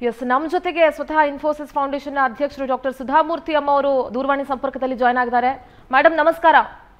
S ನಮ್ಮ ಜೊತೆಗೆ ಸ್ವತಃ ಇನ್ಫೋಸಿಸ್ ಫೌಂಡೇಶನ್ ಅಧ್ಯಕ್ಷರು ಡಾಕ್ಟರ್ ಸುಧಾಮೂರ್ತಿ ಅಮ್ಮ ಅವರು ದೂರವಾಣಿ ಸಂಪರ್ಕದಲ್ಲಿ ಜಾಯ್ನ್ ಆಗಿದ್ದಾರೆ ಮೇಡಮ್ ನಮಸ್ಕಾರ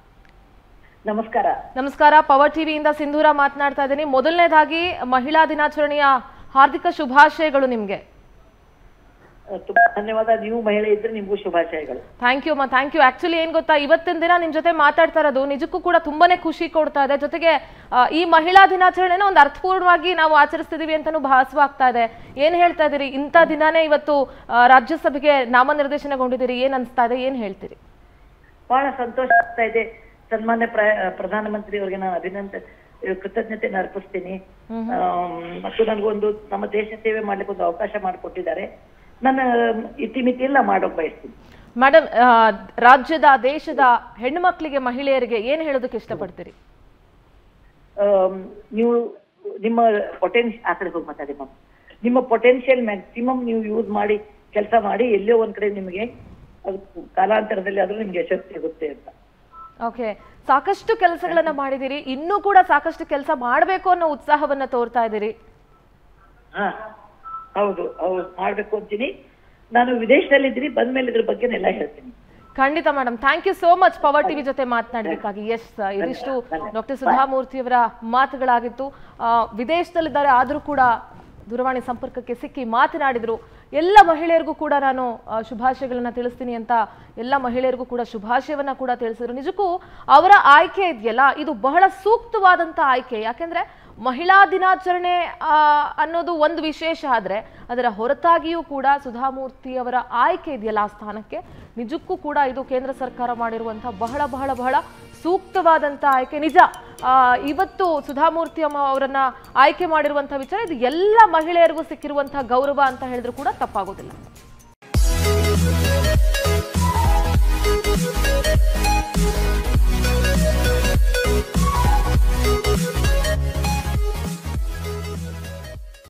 ನಮಸ್ಕಾರ ನಮಸ್ಕಾರ ಪವರ್ ಟಿವಿಯಿಂದ ಸಿಂಧೂರ ಮಾತನಾಡ್ತಾ ಇದ್ದೀನಿ ಮೊದಲನೇದಾಗಿ ಮಹಿಳಾ ದಿನಾಚರಣೆಯ ಹಾರ್ದಿಕ ಶುಭಾಶಯಗಳು ನಿಮಗೆ ಅಹ್, ತುಂಬಾ ಧನ್ಯವಾದ ನೀವು ಮಹಿಳೆ ಇದ್ರೆ ನಿಮ್ಗೂ ಶುಭಾಶಯಗಳು ಥ್ಯಾಂಕ್ ಯು ಅಮ್ಮ ಥ್ಯಾಂಕ್ ಯು ಆಕ್ಚುಲಿ ಏನ್ ಗೊತ್ತಾ ಇವತ್ತಿನ ದಿನ ನಿಮ್ ಜೊತೆ ಮಾತಾಡ್ತಾ ಇರೋದು ನಿಜಕ್ಕೂ ಕೂಡ ತುಂಬಾನೇ ಖುಷಿ ಕೊಡ್ತಾ ಇದೆ ಜೊತೆಗೆ ಆ, ಈ ಮಹಿಳಾ ದಿನಾಚರಣೆನ ಒಂದು ಅರ್ಥಪೂರ್ಣವಾಗಿ ನಾವು ಆಚರಿಸ್ತಿದೀವಿ ಅಂತಾನೂ ಭಾಸವಾಗ್ತಾ ಇದೆ ಏನ್ ಹೇಳ್ತಾ ಇದೀರಿ ಇಂಥ ದಿನಾನೇ ಇವತ್ತು ಆ, ರಾಜ್ಯಸಭೆಗೆ ನಾಮನಿರ್ದೇಶನಗೊಂಡಿದ್ದೀರಿ ಏನ್ ಅನ್ಸ್ತಾ ಇದೆ ಏನ್ ಹೇಳ್ತೀರಿ ಬಹಳ ಸಂತೋಷ ಆಗ್ತಾ ಇದೆ ಸನ್ಮಾನ್ಯ ಪ್ರ ಪ್ರಧಾನಮಂತ್ರಿ ಅವರಿಗೆ ನಾನು ಅಭಿನಂದ ಕೃತಜ್ಞತೆಯನ್ನು ಅರ್ಪಿಸ್ತೀನಿ ಆಮ್, ಮತ್ತು ನನಗೊಂದು ನಮ್ಮ ದೇಶ ಸೇವೆ ಮಾಡ್ಲಿಕ್ಕೆ ಒಂದು ಅವಕಾಶ ಮಾಡಿಕೊಟ್ಟಿದ್ದಾರೆ ನನ್ನ ಇತಿಮಿತಿ ಎಲ್ಲ ಮಾಡೋಕ್ ಬಯಸ್ತೀನಿ ಮೇಡಮ್ ರಾಜ್ಯದ ದೇಶದ ಹೆಣ್ಣು ಮಹಿಳೆಯರಿಗೆ ಏನ್ ಹೇಳೋದಕ್ಕೆ ಇಷ್ಟಪಡ್ತೀರಿ ಆಮ್, ನೀವು ನಿಮ್ಮ ಪೊಟೆನ್ಶ್ ಆ ಕಡೆ ಹೋಗಿ ಮಾತಾಡಿ ಮ್ಯಾಮ್ ನಿಮ್ಮ ಪೊಟೆನ್ಶಿಯಲ್ ಮ್ಯಾಕ್ಸಿಮಮ್ ನೀವು ಯೂಸ್ ಮಾಡಿ ಕೆಲಸ ಮಾಡಿ ಎಲ್ಲೋ ಒಂದ್ ಕಡೆ ನಿಮಗೆ ಅದು ಕಾಲಾಂತರದಲ್ಲಿ ಆದ್ರೂ ನಿಮ್ಗೆ ಯಶಸ್ಸು ಸಿಗುತ್ತೆ ಅಂತ ಓಕೆ ಸಾಕಷ್ಟು ಕೆಲಸಗಳನ್ನ ಮಾಡಿದಿರಿ ಇನ್ನೂ ಕೂಡ ಸಾಕಷ್ಟು ಕೆಲಸ ಮಾಡಬೇಕು ಅನ್ನೋ ಉತ್ಸಾಹವನ್ನ ತೋರ್ತಾ ಇದ್ದೀರಿ ಹಾ ಹೌದು ಹೌದು ಮಾಡ್ಬೇಕು ಅಂತೀನಿ ನಾನು ವಿದೇಶದಲ್ಲಿದ್ದೀನಿ ಬಂದ್ಮೇಲೆ ಇದ್ರ ಬಗ್ಗೆನೆಲ್ಲ ಹೇಳ್ತೀನಿ ಖಂಡಿತ madam thank you so much power TV ಜೊತೆ ಮಾತನಾಡಬೇಕಾಗಿ ಎಸ್ ಇದಿಷ್ಟು ಡಾಕ್ಟರ್ ಸುಧಾಮೂರ್ತಿ ಅವರ ಮಾತುಗಳಾಗಿತ್ತು ಆ, ವಿದೇಶದಲ್ಲಿದ್ದಾರೆ ಆದರೂ ಕೂಡ ದೂರವಾಣಿ ಸಂಪರ್ಕಕ್ಕೆ ಸಿಕ್ಕಿ ಮಾತನಾಡಿದ್ರು ಎಲ್ಲ ಮಹಿಳೆಯರಿಗೂ ಕೂಡ ನಾನು ಆ, ಶುಭಾಶಯಗಳನ್ನ ತಿಳಿಸ್ತೀನಿ ಅಂತ ಎಲ್ಲ ಮಹಿಳೆಯರಿಗೂ ಕೂಡ ಶುಭಾಶಯವನ್ನ ಕೂಡ ತಿಳಿಸಿದ್ರು ನಿಜಕ್ಕೂ ಅವರ ಆಯ್ಕೆ ಇದೆಯಲ್ಲ ಇದು ಬಹಳ ಸೂಕ್ತವಾದಂತ ಆಯ್ಕೆ ಯಾಕೆಂದ್ರೆ ಮಹಿಳಾ ದಿನಾಚರಣೆ ಆ, ಅನ್ನೋದು ಒಂದು ವಿಶೇಷ ಆದ್ರೆ ಅದರ ಹೊರತಾಗಿಯೂ ಕೂಡ ಸುಧಾಮೂರ್ತಿ ಅವರ ಆಯ್ಕೆ ಇದೆಯಲ್ಲ ಆ ಸ್ಥಾನಕ್ಕೆ ನಿಜಕ್ಕೂ ಕೂಡ ಇದು ಕೇಂದ್ರ ಸರ್ಕಾರ ಮಾಡಿರುವಂತಹ ಬಹಳ ಬಹಳ ಬಹಳ ಸೂಕ್ತವಾದಂತ ಆಯ್ಕೆ ನಿಜ ಆ, ಇವತ್ತು ಸುಧಾಮೂರ್ತಿ ಅಮ್ಮ ಅವರನ್ನ ಆಯ್ಕೆ ಮಾಡಿರುವಂತಹ ವಿಚಾರ ಇದು ಎಲ್ಲ ಮಹಿಳೆಯರಿಗೂ ಸಿಕ್ಕಿರುವಂತಹ ಗೌರವ ಅಂತ ಹೇಳಿದ್ರು ಕೂಡ ತಪ್ಪಾಗೋದಿಲ್ಲ